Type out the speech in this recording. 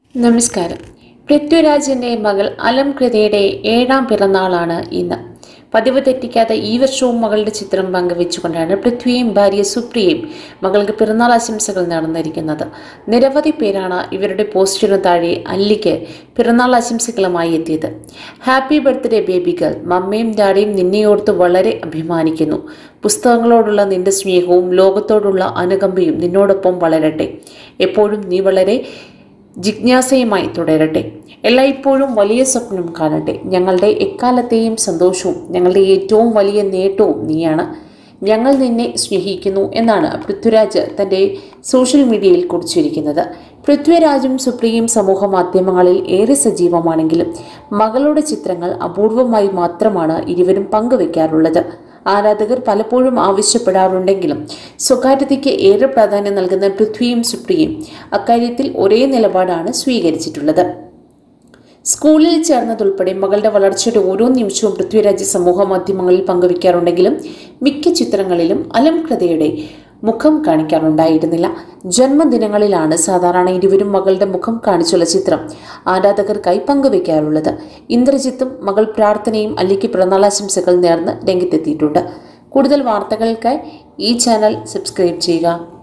നമസ്കാരം പൃഥ്വിരാജിന്റെ മകൾ അലംകൃതയുടെ ഏഴാം പിറന്നാളാണ് ഇന്ന് പതിവ് തെറ്റിക്കാതെ ഈ വർഷവും മകളുടെ ചിത്രം പങ്കുവെച്ചുകൊണ്ടാണ് പൃഥ്വിയും ഭാര്യ സുപ്രിയയും മകൾക്ക് പിറന്നാൾ ആശംസകൾ നടന്നിരിക്കുന്നത് നിരവധി പേരാണ് ഇവരുടെ പോസ്റ്റിനു താഴെ അല്ലിക്ക് പിറന്നാൾ ആശംസകളുമായി എത്തിയത് ഹാപ്പി ബർത്ത്ഡേ ബേബി ഗേൾ മമ്മയും ഡാഡിയും നിന്നെയോർത്ത് വളരെ അഭിമാനിക്കുന്നു പുസ്തകങ്ങളോടുള്ള നിന്റെ സ്നേഹവും ലോകത്തോടുള്ള അനുകമ്പയും നിന്നോടൊപ്പം വളരട്ടെ എപ്പോഴും നീ വളരെ ജിജ്ഞാസയുമായി തുടരട്ടെ എല്ലായ്പ്പോഴും വലിയ സ്വപ്നം കാണട്ടെ ഞങ്ങളുടെ എക്കാലത്തെയും സന്തോഷവും ഞങ്ങളുടെ ഏറ്റവും വലിയ നേട്ടവും നീയാണ് ഞങ്ങൾ നിന്നെ സ്നേഹിക്കുന്നു എന്നാണ് പൃഥ്വിരാജ് തൻ്റെ സോഷ്യൽ മീഡിയയിൽ കുറിച്ചിരിക്കുന്നത് പൃഥ്വിരാജും സുപ്രിയയും സമൂഹ മാധ്യമങ്ങളിൽ ഏറെ സജീവമാണെങ്കിലും മകളുടെ ചിത്രങ്ങൾ അപൂർവമായി മാത്രമാണ് ഇരുവരും പങ്കുവെക്കാറുള്ളത് ആരാധകർ പലപ്പോഴും ആവശ്യപ്പെടാറുണ്ടെങ്കിലും സ്വകാര്യതയ്ക്ക് ഏറെ പ്രാധാന്യം നൽകുന്ന പൃഥ്വിയും സുപ്രിയയും അക്കാര്യത്തിൽ ഒരേ നിലപാടാണ് സ്വീകരിച്ചിട്ടുള്ളത് സ്കൂളിൽ ചേർന്നതുൾപ്പെടെ മകളുടെ വളർച്ചയുടെ ഓരോ നിമിഷവും പൃഥ്വിരാജ് സമൂഹ മാധ്യമങ്ങളിൽ പങ്കുവയ്ക്കാറുണ്ടെങ്കിലും മിക്ക ചിത്രങ്ങളിലും അലംകൃതയുടെ മുഖം കാണിക്കാറുണ്ടായിരുന്നില്ല ജന്മദിനങ്ങളിലാണ് സാധാരണ ഇരുവരും മകളുടെ മുഖം കാണിച്ചുള്ള ചിത്രം ആരാധകർക്കായി പങ്കുവയ്ക്കാറുള്ളത് ഇന്ദ്രജിത്തും മകൾ പ്രാർത്ഥനയും അല്ലിക്ക് പിറന്നാളാശംസകൾ നേർന്ന് രംഗത്തെത്തിയിട്ടുണ്ട് കൂടുതൽ വാർത്തകൾക്കായി ഈ ചാനൽ സബ്സ്ക്രൈബ് ചെയ്യുക